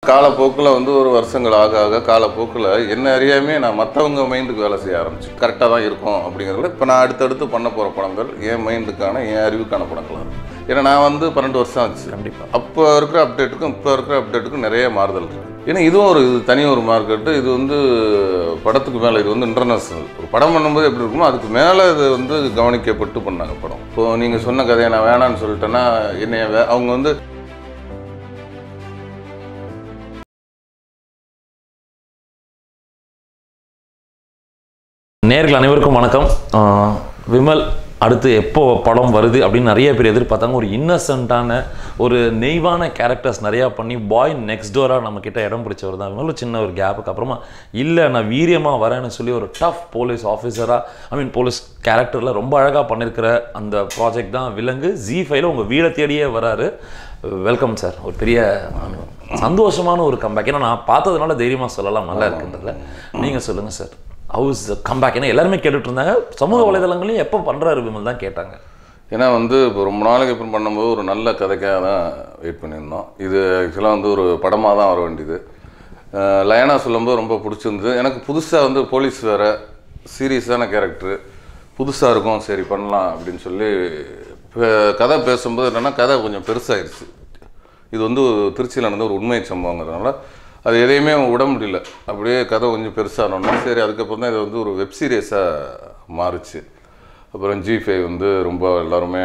காலப்போக்கில் வந்து ஒரு வருஷங்கள் ஆக ஆக காலப்போக்கில் என்ன அறியாமே நான் மற்றவங்க மைண்டுக்கு வேலை செய்ய ஆரம்பிச்சு கரெக்டாக தான் இருக்கும் அப்படிங்கிறதுல இப்போ நான் அடுத்தடுத்து பண்ண போகிற படங்கள் என் மைண்டுக்கான என் அறிவுக்கான படங்களாக இருக்கும் ஏன்னா நான் வந்து பன்னெண்டு வருஷம் ஆச்சு கண்டிப்பா அப்போ இருக்கிற அப்டேட்டுக்கும் இப்போ இருக்கிற அப்டேட்டுக்கும் நிறைய மாறுதல் இருக்கு ஏன்னா இதுவும் ஒரு இது தனி ஒரு மார்க்கெட்டு இது வந்து படத்துக்கு மேலே இது வந்து இன்டர்நேஷ்னல் ஒரு படம் பண்ணும்போது எப்படி இருக்குமோ அதுக்கு மேலே இது வந்து கவனிக்கப்பட்டு பண்ணாங்க படம் இப்போ நீங்கள் சொன்ன கதையை நான் வேணான்னு சொல்லிட்டேன்னா என்னைய வே- அவங்க வந்து நேர்கள் அனைவருக்கும் வணக்கம் ஆஹ் விமல் அடுத்து எப்போ படம் வருது அப்படின்னு நிறைய பேர் எதிர்பார்த்தாங்க ஒரு இன்னசென்ட்டான ஒரு நெய்வான கேரக்டர்ஸ் நிறையா பண்ணி பாய் நெக்ஸ்ட் டோராக நம்ம கிட்ட இடம் பிடிச்சவர் தான் விமல் ஒரு சின்ன ஒரு கேப்புக்கு அப்புறமா இல்லை நான் வீரியமாக வரேன்னு சொல்லி ஒரு டஃப் போலீஸ் ஆஃபீஸராக ஐ மீன் போலீஸ் கேரக்டரில் ரொம்ப அழகாக பண்ணியிருக்கிற அந்த ப்ராஜெக்ட் தான் விலங்கு ஜி ஃபைவ்ல உங்கள் வீடை தேடியே வராரு வெல்கம் சார் ஒரு பெரிய I mean, சந்தோஷமான ஒரு கம்பேக் ஏன்னா நான் பார்த்ததுனால தைரியமாக சொல்லலாம் நல்லா இருக்குன்றதுல நீங்கள் சொல்லுங்கள் சார் ஹவுஸ் கம்பேக் ஏன்னா எல்லாருமே கேட்டுட்டு இருந்தாங்க சமூக வலைதளங்களையும் எப்போ பண்ணுறாரு விமல் தான் கேட்டாங்க ஏன்னா வந்து இப்போ ரொம்ப நாளைக்கு அப்புறம் பண்ணும்போது ஒரு நல்ல கதைக்காக தான் வெயிட் பண்ணியிருந்தோம் இது ஆக்சுவலாக வந்து ஒரு படமாக தான் வர வேண்டியது அஹ் லயனா சொல்லும்போது ரொம்ப பிடிச்சிருந்தது எனக்கு புதுசாக வந்து போலீஸ் வேறு சீரியஸான கேரக்டரு புதுசாக இருக்கும் சரி பண்ணலாம் அப்படின்னு சொல்லி இப்போ கதை பேசும்போது என்னென்னா கதை கொஞ்சம் பெருசாயிருச்சு இது வந்து திருச்சியில் நடந்த ஒரு உண்மை சம்பவங்கிறதுனால அது எதையுமே விட முடியல அப்படியே கதை கொஞ்சம் பெருசானோன்னா சரி அதுக்கப்புறம் தான் இது வந்து ஒரு வெப் சீரியஸாக மாறுச்சு அப்புறம் ஜி ஃபைவ் வந்து ரொம்ப எல்லாருமே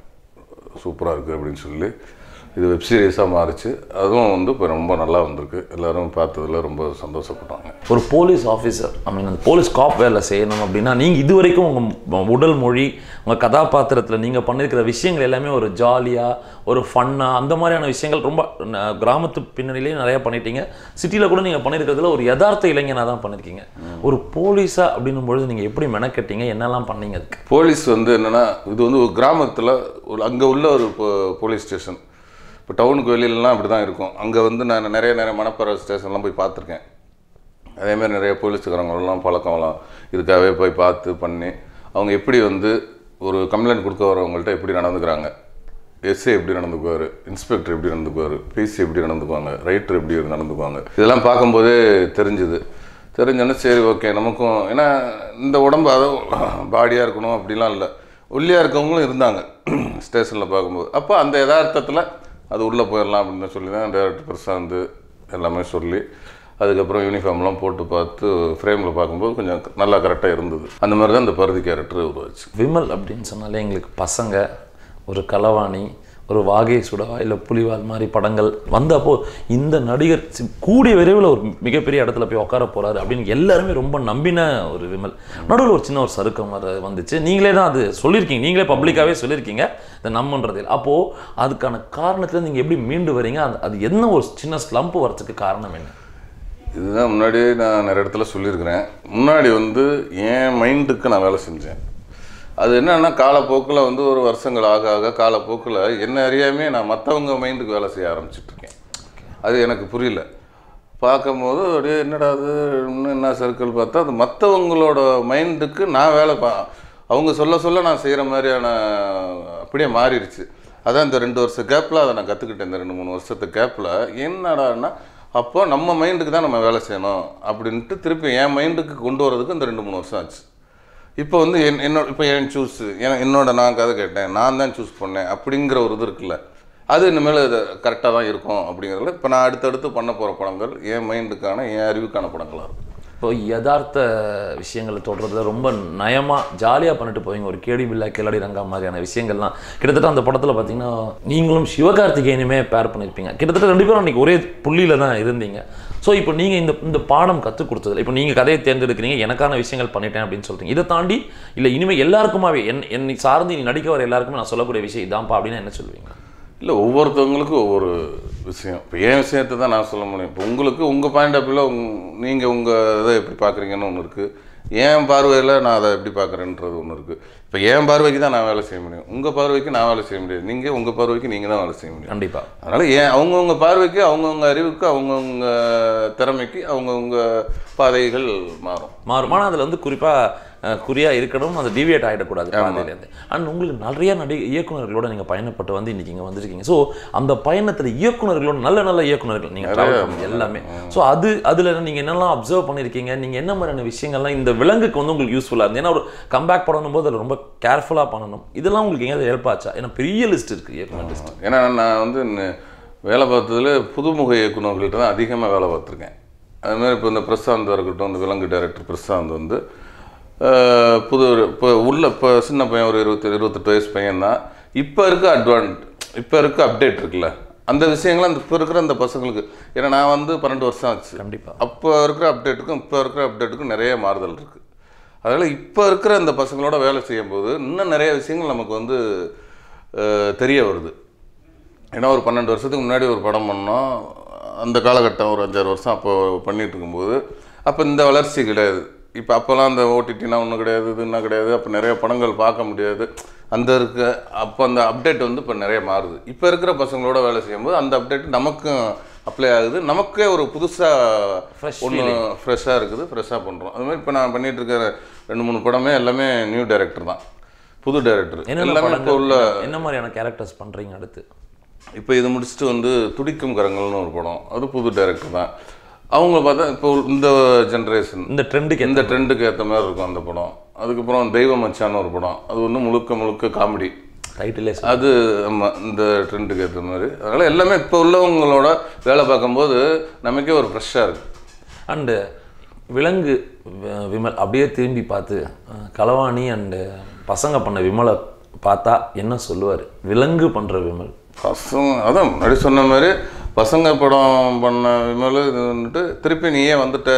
சூப்பராக இருக்குது அப்படின்னு சொல்லி இது வெப் சீரியஸாக மாறுச்சு அதுவும் வந்து இப்போ ரொம்ப நல்லா வந்திருக்கு எல்லாரும் பார்த்ததுல ரொம்ப சந்தோஷப்பட்டாங்க ஒரு போலீஸ் ஆஃபீஸர் ஐ மீன் அந்த போலீஸ் காப் வேலை செய்யணும் அப்படின்னா நீங்கள் இது வரைக்கும் உங்கள் உடல் மொழி உங்கள் கதாபாத்திரத்தில் நீங்கள் பண்ணியிருக்கிற விஷயங்கள் எல்லாமே ஒரு ஜாலியாக ஒரு ஃபன்னாக அந்த மாதிரியான விஷயங்கள் ரொம்ப ந- கிராமத்து பின்னணியிலேயே நிறையா பண்ணிட்டீங்க சிட்டியில் கூட நீங்கள் பண்ணியிருக்கிறதுல ஒரு யதார்த்த இளைஞனாக தான் பண்ணியிருக்கீங்க ஒரு போலீஸாக அப்படின்னும் பொழுது நீங்கள் எப்படி மெனக்கெட்டீங்க என்னெல்லாம் பண்ணீங்க அதுக்கு போலீஸ் வந்து என்னென்னா இது வந்து ஒரு கிராமத்தில் ஒரு அங்கே உள்ள ஒரு போ- போலீஸ் ஸ்டேஷன் இப்போ டவுனுக்கு வெளியிலலாம் அப்படி தான் இருக்கும் அங்கே வந்து நான் நிறைய நிறைய மணப்பற ஸ்டேஷன்லாம் போய் பார்த்துருக்கேன் அதேமாதிரி நிறைய போலீஸ்காரங்களெல்லாம் பழக்கம்லாம் இதுக்காகவே போய் பார்த்து பண்ணி அவங்க எப்படி வந்து ஒரு கம்ப்ளைண்ட் கொடுக்க வரவங்கள்ட்ட எப்படி நடந்துக்கிறாங்க எஸ்ஏ எப்படி நடந்துக்குவார் இன்ஸ்பெக்டர் எப்படி நடந்துக்குவார் பிசி எப்படி நடந்துக்குவாங்க ரைட்டர் எப்படி நடந்துக்குவாங்க இதெல்லாம் பார்க்கும்போதே தெரிஞ்சுது தெரிஞ்சோன்னே சரி ஓகே நமக்கும் ஏன்னா இந்த உடம்பு அதை பாடியாக இருக்கணும் அப்படிலாம் இல்லை ஒல்லியாக இருக்கவங்களும் இருந்தாங்க ஸ்டேஷனில் பார்க்கும்போது அப்போ அந்த யதார்த்தத்தில் அது உள்ளே போயிடலாம் அப்படின்னு சொல்லி தான் டேரக்டர் பெருசாக வந்து எல்லாமே சொல்லி அதுக்கப்புறம் யூனிஃபார்ம்லாம் போட்டு பார்த்து ஃப்ரேமில் பார்க்கும்போது கொஞ்சம் நல்லா கரெக்டாக இருந்தது அந்த மாதிரி தான் இந்த பருதி கேரக்டர் உருவாச்சு விமல் அப்படின்னு சொன்னாலே எங்களுக்கு பசங்க ஒரு களவாணி ஒரு வாகை சுடவா இல்லை புலிவால் மாதிரி படங்கள் வந்தப்போ இந்த நடிகர் சி- கூடிய விரைவில் ஒரு மிகப்பெரிய இடத்துல போய் உட்கார போறாரு அப்படின்னு எல்லாருமே ரொம்ப நம்பின ஒரு விமல் நடுவில் ஒரு சின்ன ஒரு சறுக்கம் வர வந்துச்சு நீங்களே தான் அது சொல்லியிருக்கீங்க நீங்களே பப்ளிக்காகவே சொல்லியிருக்கீங்க இந்த நம்மன்றது அப்போது அதுக்கான காரணத்துல நீங்கள் எப்படி மீண்டு வரீங்க அது அது என்ன ஒரு சின்ன ஸ்லம்ப் வரதுக்கு காரணம் என்ன இதுதான் முன்னாடியே நான் நிறைய இடத்துல சொல்லியிருக்கிறேன் முன்னாடி வந்து என் மைண்டுக்கு நான் வேலை செஞ்சேன் அது என்னன்னா காலப்போக்கில் வந்து ஒரு வருஷங்கள் ஆக ஆக காலப்போக்கில் என்ன அறியாமே நான் மற்றவங்க மைண்டுக்கு வேலை செய்ய ஆரம்பிச்சிட்டு இருக்கேன் அது எனக்கு புரியல பார்க்கும்போது அப்படியே என்னடா அது இன்னும் என்ன சர்க்கிள் பார்த்தா அது மற்றவங்களோட மைண்டுக்கு நான் வேலை பா அவங்க சொல்ல சொல்ல நான் செய்கிற மாதிரியான அப்படியே மாறிடுச்சு அதான் இந்த ரெண்டு வருஷம் கேப்பில் அதை நான் கற்றுக்கிட்டேன் இந்த ரெண்டு மூணு வருஷத்து கேப்பில் என்னடான்னா அப்போ நம்ம மைண்டுக்கு தான் நம்ம வேலை செய்யணும் அப்படின்ட்டு திருப்பி என் மைண்டுக்கு கொண்டு வரதுக்கு இந்த ரெண்டு மூணு வருஷம் ஆச்சு இப்போ வந்து என் என்னோட இப்போ என் சூஸ் என் என்னோட நான் கதை கேட்டேன் நான் தான் சூஸ் பண்ணேன் அப்படிங்கிற ஒரு இது இருக்குல்ல அது இனிமேல் இது கரெக்டாக தான் இருக்கும் அப்படிங்கிறதுல இப்போ நான் அடுத்தடுத்து பண்ண போகிற படங்கள் என் மைண்டுக்கான என் அறிவுக்கான படங்களாக இருக்கும் இப்போ யதார்த்த விஷயங்களை தொடர்றதுல ரொம்ப நயமாக ஜாலியாக பண்ணிட்டு போவீங்க ஒரு கேடி பில்லா கிளடி ரங்கா மாதிரியான விஷயங்கள்லாம் கிட்டத்தட்ட அந்த படத்தில் பார்த்தீங்கன்னா நீங்களும் சிவகார்த்திகேயனுமே பேர் பண்ணியிருப்பீங்க கிட்டத்தட்ட ரெண்டு பேரும் அன்றைக்கி ஒரே புள்ளியில் தான் இருந்தீங்க ஸோ இப்போ நீங்கள் இந்த இந்த பாடம் கற்றுக் கொடுத்தது இப்போ நீங்கள் கதையை தேர்ந்தெடுக்கிறீங்க எனக்கான விஷயங்கள் பண்ணிட்டேன் அப்படின்னு சொல்கிறீங்க இதை தாண்டி இல்லை இனிமேல் எல்லாருக்குமாவே என் என்னை சார்ந்து நீ நடிக்க வர எல்லாருக்குமே நான் சொல்லக்கூடிய விஷயம் இதான்ப்பா அப்படின்னு என்ன சொல்லுவீங்க இல்லை ஒவ்வொருத்தவங்களுக்கும் ஒவ்வொரு விஷயம் இப்போ என் விஷயத்தை தான் நான் சொல்ல முடியும் இப்போ உங்களுக்கு உங்கள் பாயிண்ட் ஆஃப் வியூவில் உங் நீங்கள் உங்கள் இதை எப்படி பார்க்குறீங்கன்னு ஒன்று இருக்குது என் பார்வையில் நான் அதை எப்படி பார்க்குறேன்றது ஒன்று இருக்குது இப்போ என் பார்வைக்கு தான் நான் வேலை செய்ய முடியும் உங்கள் பார்வைக்கு நான் வேலை செய்ய முடியாது நீங்கள் உங்கள் பார்வைக்கு நீங்கள் தான் வேலை செய்ய முடியும் கண்டிப்பாக அதனால் ஏன் அவங்கவுங்க பார்வைக்கு அவங்கவுங்க அறிவுக்கு அவங்கவுங்க திறமைக்கு அவங்கவுங்க பாதைகள் மாறும் மாறும் ஆனால் அதில் வந்து குறிப்பாக குறியா இருக்கணும் அது டிவியேட் ஆகிடக்கூடாது பாதையிலேருந்து அண்ட் உங்களுக்கு நிறைய நடி இயக்குனர்களோட நீங்க பயணப்பட்டு வந்து இன்னைக்கு இங்க வந்திருக்கீங்க ஸோ அந்த பயணத்துல இயக்குனர்களோட நல்ல நல்ல இயக்குனர்கள் நீங்க travel பண்ணது எல்லாமே ஸோ அது அதுல நீங்க என்னெல்லாம் அப்சர்வ் பண்ணிருக்கீங்க நீங்க என்ன மாதிரியான விஷயங்கள்லாம் இந்த விலங்குக்கு வந்து உங்களுக்கு யூஸ்ஃபுல்லா இருந்து ஏன்னா ஒரு கம்பேக் பண்ணும்போது அதில் ரொம்ப கேர்ஃபுல்லா பண்ணணும் இதெல்லாம் உங்களுக்கு எங்கேயாவது ஹெல்ப் ஆச்சா ஏன்னா பெரிய லிஸ்ட் இருக்கு இயக்குனர் லிஸ்ட் ஏன்னா நான் வந்து ந- வேலை பார்த்ததுல புதுமுக இயக்குனர்கள்ட்ட தான் அதிகமாக வேலை பார்த்துருக்கேன் அது மாதிரி இப்போ இந்த பிரசாந்த் இருக்கட்டும் இந்த விலங்கு டைரக்டர் பிரசாந்த் வந்து அஹ், புது இப்போ உள்ள இப்போ சின்ன பையன் ஒரு இருபத்தி இருபத்தெட்டு வயசு பையன் தான் இப்போ இருக்க அட்வான்ட் இப்போ இருக்க அப்டேட் இருக்குல்ல அந்த விஷயங்கள் அந்த இப்போ இருக்கிற அந்த பசங்களுக்கு ஏன்னா நான் வந்து பன்னெண்டு வருஷம் ஆச்சு கண்டிப்பா அப்போ இருக்கிற அப்டேட்டுக்கும் இப்போ இருக்கிற அப்டேட்டுக்கும் நிறைய மாறுதல் இருக்குது அதனால் இப்போ இருக்கிற அந்த பசங்களோட வேலை செய்யும்போது இன்னும் நிறைய விஷயங்கள் நமக்கு வந்து அஹ், தெரிய வருது ஏன்னா ஒரு பன்னெண்டு வருஷத்துக்கு முன்னாடி ஒரு படம் பண்ணோம் அந்த காலகட்டம் ஒரு அஞ்சாறு வருஷம் அப்போ பண்ணிட்டு இருக்கும்போது அப்போ இந்த வளர்ச்சி கிடையாது இப்போ அப்போல்லாம் அந்த ஓடிடினா ஒன்றும் கிடையாது இதுன்னா கிடையாது அப்போ நிறைய படங்கள் பார்க்க முடியாது அந்த இருக்க அப்போ அந்த அப்டேட் வந்து இப்போ நிறைய மாறுது இப்போ இருக்கிற பசங்களோட வேலை செய்யும்போது அந்த அப்டேட் நமக்கும் அப்ளை ஆகுது நமக்கே ஒரு புதுசாக Fresh ஒன்று ஃப்ரெஷ்ஷாக இருக்குது ஃப்ரெஷ்ஷாக பண்ணுறோம் அது மாதிரி இப்போ நான் பண்ணிட்டு இருக்கிற ரெண்டு மூணு படமே எல்லாமே நியூ டைரக்டர் தான் புது டைரக்டர் என்னென்ன எல்லாமே இப்போ படங்கள் உள்ள என்ன மாதிரியான கேரக்டர்ஸ் பண்றீங்க அடுத்து இப்போ இது முடிச்சுட்டு வந்து துடிக்கும் கரங்கள்னு ஒரு படம் அது புது டைரக்டர் தான் அவங்க பார்த்தா இப்போ இந்த ஜென்ரேஷன் இந்த ட்ரெண்டுக்கு இந்த ட்ரெண்டுக்கு ஏற்ற மாதிரி இருக்கும் அந்த படம் அதுக்கப்புறம் தெய்வ மச்சான்னு ஒரு படம் அது வந்து முழுக்க முழுக்க காமெடி டைட்டிலே அது ஆமாம் இந்த ட்ரெண்டுக்கு ஏற்ற மாதிரி அதனால் எல்லாமே இப்போ உள்ளவங்களோட வேலை பார்க்கும்போது நமக்கே ஒரு ஃப்ரெஷ்ஷாக இருக்குது அண்டு விலங்கு வி- விமல் அப்படியே திரும்பி பார்த்து அஹ், களவாணி அண்டு பசங்க பண்ண விமலை பார்த்தா என்ன சொல்லுவார் விலங்கு பண்ற விமல் பசங்க அதான் முன்னாடி சொன்ன மாதிரி பசங்க படம் பண்ண விமல் இது வந்துட்டு திருப்பி நீயே வந்துட்ட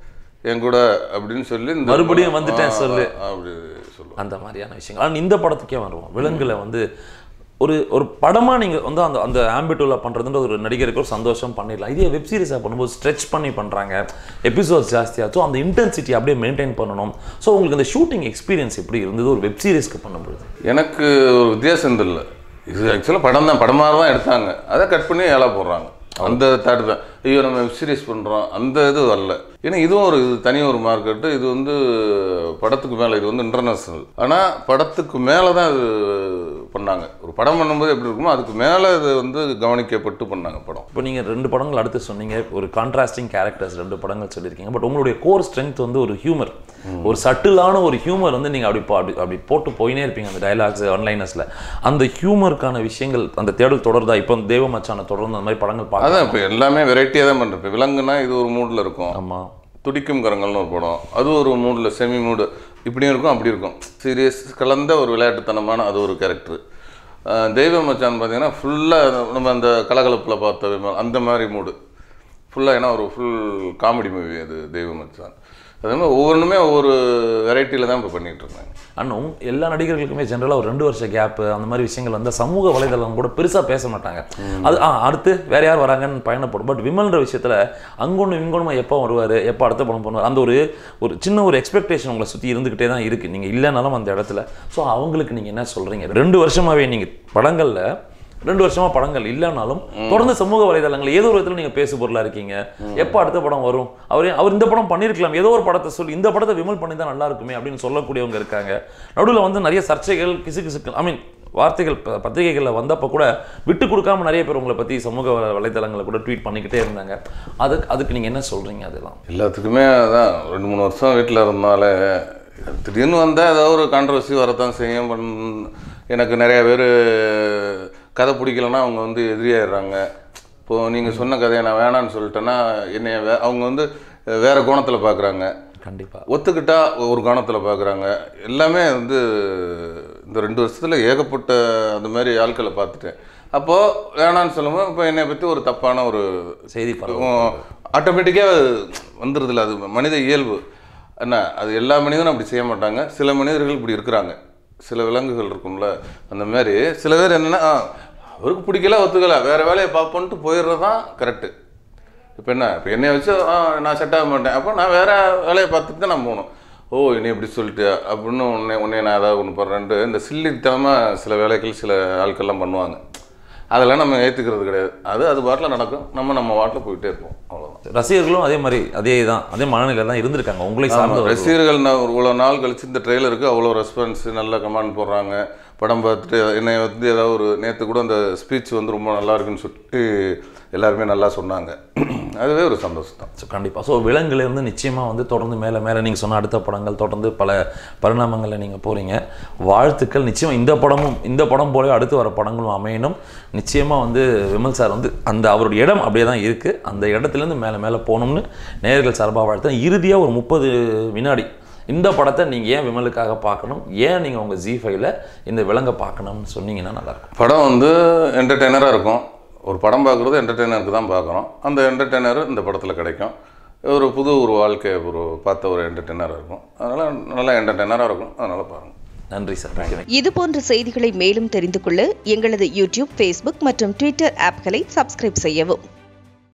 என் கூட அப்படின்னு சொல்லி இந்த மறுபடியும் வந்துட்டேன் ஆ, சொல்லு. அப்படி சொல்லுவோம் அந்த மாதிரியான விஷயங்கள் ஆனால் இந்த படத்துக்கே வருவோம் விலங்குல வந்து ஒரு ஒரு படமா நீங்க வந்து அந்த அந்த ஆம்பிட்டூல பண்றதுன்ற ஒரு நடிகருக்கு ஒரு சந்தோஷம் பண்ணிடலாம் இதே வெப் சீரிஸாக பண்ணும்போது ஸ்ட்ரெச் பண்ணி பண்றாங்க எபிசோட்ஸ் ஜாஸ்தியாக ஸோ அந்த இன்டென்சிட்டி அப்படியே மெயின்டைன் பண்ணணும் ஸோ உங்களுக்கு இந்த ஷூட்டிங் எக்ஸ்பீரியன்ஸ் எப்படி இருந்தது ஒரு வெப் சீரிஸ்க்கு பண்ணும்போது எனக்கு ஒரு வித்தியாசம் இல்லை இது ஆக்சுவலாக படம் தான் படமாக தான் எடுத்தாங்க அதை கட் பண்ணி ஏழை போடுறாங்க அந்த தாட் தான் ஐயோ நம்ம வெப் சீரிஸ் பண்ணுறோம் அந்த இது வரல ஏன்னா இதுவும் ஒரு இது தனி ஒரு மார்க்கெட்டு இது வந்து படத்துக்கு மேலே இது வந்து இன்டர்நேஷ்னல் ஆனால் படத்துக்கு மேலே தான் இது பண்ணாங்க ஒரு படம் பண்ணும்போது எப்படி இருக்குமோ அதுக்கு மேலே இது வந்து கவனிக்கப்பட்டு பண்ணாங்க படம் இப்போ நீங்கள் ரெண்டு படங்கள் அடுத்து சொன்னீங்க ஒரு கான்ட்ராஸ்டிங் கேரக்டர்ஸ் ரெண்டு படங்கள் சொல்லியிருக்கீங்க பட் உங்களுடைய கோர் ஸ்ட்ரென்த் வந்து ஒரு ஹியூமர் ஒரு சட்டிலான ஒரு ஹியூமர் வந்து நீங்கள் அப்படி போ- அப்படி அப்படி போட்டு போயினே இருப்பீங்க அந்த டைலாக்ஸ் ஒன்லைனஸில் அந்த ஹியூமருக்கான விஷயங்கள் அந்த தேடல் தொடர்தா இப்போ தேவ மச்சான தொடர்ந்து அந்த மாதிரி படங்கள் பார்க்க அதான் இப்போ எல்லாமே வெரைட்டியாக தான் பண்ணுறேன் இப்போ விலங்குனா இது ஒரு மூடில் இருக்கும் ஆமாம் துடிக்கும் கரங்கள்னு ஒரு படம் அது ஒரு மூடில் செமி மூடு இப்படியும் இருக்கும் அப்படி இருக்கும் சீரியஸ் கலந்த ஒரு விளையாட்டுத்தனமான அது ஒரு கேரக்டர் தெய்வ மச்சான் பார்த்தீங்கன்னா ஃபுல்லாக நம்ம அந்த கலகலப்பில் பார்த்த விமல் அந்த மாதிரி மூடு ஃபுல்லாக ஏன்னா ஒரு ஃபுல் காமெடி மூவி அது தெய்வ மச்சான் அதே மாதிரி ஒவ்வொன்றுமே ஒவ்வொரு வெரைட்டியில் தான் இப்போ பண்ணிகிட்டு இருக்காங்க அண்ணும் எல்லா நடிகர்களுக்குமே ஜென்ரலாக ஒரு ரெண்டு வருஷ கேப்பு அந்த மாதிரி விஷயங்கள் வந்து சமூக வலைதளம் கூட பெருசாக பேச மாட்டாங்க அது ஆ அடுத்து வேற யார் வராங்கன்னு பயணப்படும் பட் விமல்ன்ற விஷயத்தில் அங்கொன்று இங்கொன்னுமா எப்போ வருவார் எப்போ அடுத்த படம் பண்ணுவார் அந்த ஒரு ஒரு சின்ன ஒரு எக்ஸ்பெக்டேஷன் உங்களை சுற்றி இருந்துக்கிட்டே தான் இருக்குது நீங்கள் இல்லைனாலும் அந்த இடத்துல ஸோ அவங்களுக்கு நீங்கள் என்ன சொல்கிறீங்க ரெண்டு வருஷமாகவே நீங்கள் படங்களில் ரெண்டு வருஷமா படங்கள் இல்லைனாலும் தொடர்ந்து சமூக வலைதளங்கள் ஏதோ ஒரு விதத்தில் நீங்க பேசு பொருளா இருக்கீங்க எப்போ அடுத்த படம் வரும் அவரே அவர் இந்த படம் பண்ணியிருக்கலாம் ஏதோ ஒரு படத்தை சொல்லி இந்த படத்தை விமல் பண்ணி தான் நல்லா இருக்குமே அப்படின்னு சொல்லக்கூடியவங்க இருக்காங்க நடுவில் வந்து நிறைய சர்ச்சைகள் கிசு கிசுக்கள் ஐ மீன் வார்த்தைகள் ப- பத்திரிகைகளில் வந்தப்போ கூட விட்டு கொடுக்காம நிறைய பேர் உங்களை பற்றி சமூக வ- வலைதளங்களை கூட ட்வீட் பண்ணிக்கிட்டே இருந்தாங்க அதுக்கு அதுக்கு நீங்கள் என்ன சொல்கிறீங்க அதெல்லாம் எல்லாத்துக்குமே அதான் ரெண்டு மூணு வருஷம் வீட்டில் இருந்தாலே திடீர்னு வந்தால் ஏதோ ஒரு கான்ட்ரவர்சி வரத்தான் செய்யும் பண் எனக்கு நிறைய பேர் கதை பிடிக்கலன்னா அவங்க வந்து எதிரியாயிடுறாங்க இப்போது நீங்கள் சொன்ன கதையை நான் வேணான்னு சொல்லிட்டேன்னா என்னைய வே அவங்க வந்து வேறு கோணத்தில் பார்க்குறாங்க கண்டிப்பாக ஒத்துக்கிட்டா ஒரு கோணத்தில் பார்க்குறாங்க எல்லாமே வந்து இந்த ரெண்டு வருஷத்தில் ஏகப்பட்ட அந்த மாதிரி ஆட்களை பார்த்துட்டேன் அப்போது வேணான்னு சொல்லும்போது இப்போ என்னை பற்றி ஒரு தப்பான ஒரு செய்தி பரவ ஆட்டோமேட்டிக்காக வந்துடுதுல அது மனித இயல்பு என்ன அது எல்லா மனிதனும் அப்படி செய்ய மாட்டாங்க சில மனிதர்கள் இப்படி இருக்கிறாங்க சில விலங்குகள் இருக்கும்ல அந்த மாதிரி சில பேர் என்னென்னா அவருக்கு பிடிக்கல ஒத்துக்கல வேறு வேலையை பார்ப்போன்ட்டு போயிடுறது தான் கரெக்டு இப்போ என்ன இப்போ என்னைய வச்சு ஆ, நான் செட் ஆக மாட்டேன் அப்போ நான் வேறு வேலையை பார்த்துட்டு தான் நான் போகணும் ஓ என்னை இப்படி சொல்லிட்டு அப்படின்னு உன்னை உன்னை நான் ஏதாவது ஒன்று பண்ணுறேன்ட்டு இந்த சில்லித்தனமாக சில வேலைகள் சில ஆட்கள்லாம் பண்ணுவாங்க அதெல்லாம் நம்ம ஏற்றுக்கிறது கிடையாது அது அது பாட்டில் நடக்கும் நம்ம நம்ம வாட்டில் போயிட்டே இருப்போம் அவ்வளோதான் ரசிகர்களும் அதே மாதிரி அதே தான் அதே மனநிலையில தான் இருந்திருக்காங்க உங்களை சார்ந்த ஒரு- ரசிகர்கள் நான் ஒரு இவ்வளோ நாள் கழிச்சு இந்த ட்ரெய்லருக்கு அவ்வளோ ரெஸ்பான்ஸ் நல்ல கமெண்ட் போடுறாங்க படம் பார்த்துட்டு என்னை வந்து ஏதாவது ஒரு நேற்று கூட அந்த ஸ்பீச் வந்து ரொம்ப நல்லா இருக்குன்னு சொல்லிட்டு எல்லாருமே நல்லா சொன்னாங்க அதுவே ஒரு சந்தோஷம் தான் ஸோ கண்டிப்பாக ஸோ விலங்குலேருந்து நிச்சயமாக வந்து தொடர்ந்து மேலே மேலே நீங்கள் சொன்ன அடுத்த படங்கள் தொடர்ந்து பல பரிணாமங்களில் நீங்கள் போகிறீங்க வாழ்த்துக்கள் நிச்சயம் இந்த படமும் இந்த படம் போல அடுத்து வர படங்களும் அமையணும் நிச்சயமாக வந்து விமல் சார் வந்து அந்த அவருடைய இடம் அப்படியே தான் இருக்குது அந்த இடத்துலேருந்து மேலே மேலே போகணும்னு நேயர்கள் சார்பாக வாழ்த்து இறுதியாக ஒரு முப்பது வினாடி இந்த படத்தை நீங்கள் ஏன் விமலுக்காக பார்க்கணும் ஏன் நீங்கள் உங்கள் ஜி ஃபைவ்ல இந்த விலங்கை பார்க்கணும்னு சொன்னீங்கன்னா நல்லாயிருக்கும் படம் வந்து என்டர்டெய்னராக இருக்கும் ஒரு படம் பார்க்குறது என்டர்டெய்னருக்கு தான் பார்க்குறோம் அந்த என்டர்டெய்னர் இந்த படத்தில் கிடைக்கும் ஒரு புது ஒரு வாழ்க்கை ஒரு பார்த்த ஒரு என்டர்டெய்னராக இருக்கும் அதனால் நல்லா என்டர்டெய்னராக இருக்கும் அதனால் பாருங்கள் நன்றி சார் தேங்க்யூ இது போன்ற செய்திகளை மேலும் தெரிந்து கொள்ள எங்களது யூடியூப் ஃபேஸ்புக் மற்றும் ட்விட்டர் ஆப்களை சப்ஸ்கிரைப் செய்யவும்